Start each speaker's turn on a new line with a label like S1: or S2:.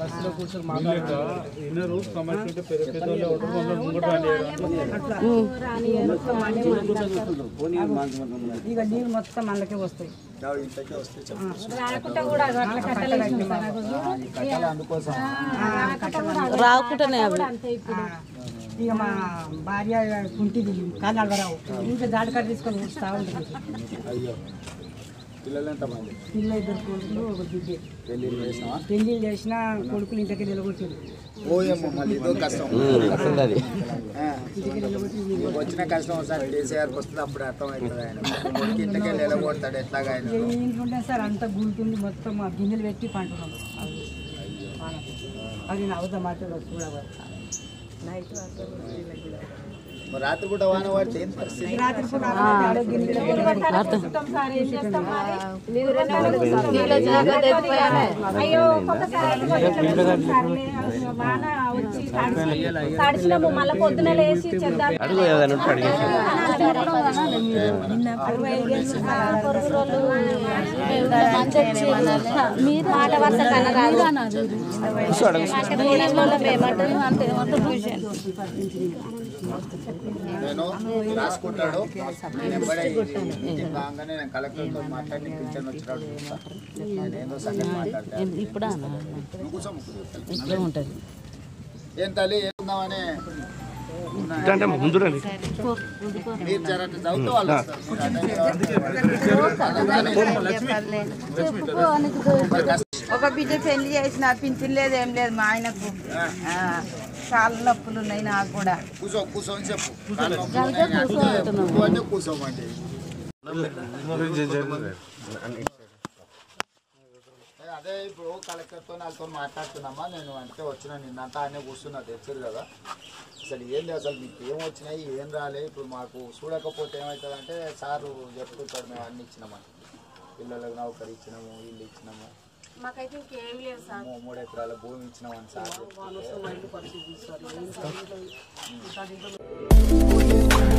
S1: Inner సమస్య ఉంటే పెద్ద పెద్ద వాళ్ళు ఒకటి కొంచెం ముంగట రానియడం.
S2: ఇక నీళ్ళు మొత్తం అందుకే వస్తాయి
S3: రాకుండానే అవి
S2: ఇక మా భార్య కుంటిది కాళ్ళు నడవరావు ఇంకా జాడకాడ తీసుకొని వస్తా ఉంటుంది
S4: పిల్లలు ఎంతమంది
S2: పిల్ల ఇద్దరు కొడుకులు ఒక బిడ్డే
S4: పెళ్లి చేసినావా
S2: పెళ్లిళ్ళు చేసినా కొడుకులు ఇంటికి నిలబొచ్చారు
S4: ఓయమ్మ మళ్ళీ ఇదో కష్టం ఆ. నీకు వచ్చిన కష్టం ఒకసారి కేసీఆర్కి వస్తుంది అప్పుడు అర్థమవుతుంది ఆయన కొడుకు ఇంటికి వెళ్ళి వెళ్ళగొడతాడు ఎట్లాగా ఆయన
S2: ఇంట్లో ఉంటే సార్ అంత గుంటుంది మొత్తం ఆ గిన్నెలు పెట్టి పంటున్నాం అది అది నవ్వుతా మాట్లాడదు చూడవాలి నైట్ అసలు వీళ్ళకి కూడా.
S4: మరి రాత్రి పూట వాన పడితే ఏం పరిస్థితి
S2: రాత్రి పూట ఆడ గిన్నెలు
S5: అయ్యో ఒక్కొక్కసారి వాన వచ్చి తడిచి- తడిచినాము మళ్ళీ పొద్దున లేచి చెద్దాం మీరు మాట వరుస కనరాదు
S4: నేను రాసుకుంటాడు నేను ఎంబడే మీటింగ్ కాగానే నేను కలెక్టర్తో మాట్లాడి పింఛన్ వచ్చినాడు చూస్తా. నేను ఏందో సంగతి మాట్లాడతాను
S3: ఇప్పుడు
S4: నువ్వు కూర్చో, ముగ్గురు కూర్చో.
S3: ఇట్లా ఉంటుంది
S4: ఏం తల్లి ఏముందామని మీరు జర అటు చదివితే వాళ్ళు వస్తారు. మరి కష్టం.
S6: ఒక బిడ్డ పెళ్లి చేసిన పింఛన్ లేదు ఏం లేదు మా ఆయనకు ఆ, కాళ్ళ నొప్పులు ఉన్నాయి నాకు కూడా
S4: కూర్చో కూర్చోని చెప్పు కాళ్ళు నొప్పులు ఉన్నాయి, అంటే కూర్చో అంటే కూర్చోమండి ఏ, అదే ఇప్పుడు కలెక్టర్తో నాతో మాట్లాడుతున్నామా నేను అంటే వచ్చిన నిన్నంతా ఆయన కూర్చున్నా తెచ్చారు కదా అసలు ఏంది అసలు మీకు ఏం వచ్చినాయి ఏం రాలే ఇప్పుడు మాకు చూడకపోతే ఏమవుతుందంటే సారు చెప్పుకుంటాడు మేము అన్ని ఇచ్చినామని పిల్లలకు నౌకరి ఇచ్చినాము ఇల్లు ఇచ్చినాము
S5: మాకైతే ఇంకేం లేదు సార్
S4: మూ- మూడు ఎకరాల భూమి ఇచ్చినామని సార్ చెప్తుంటే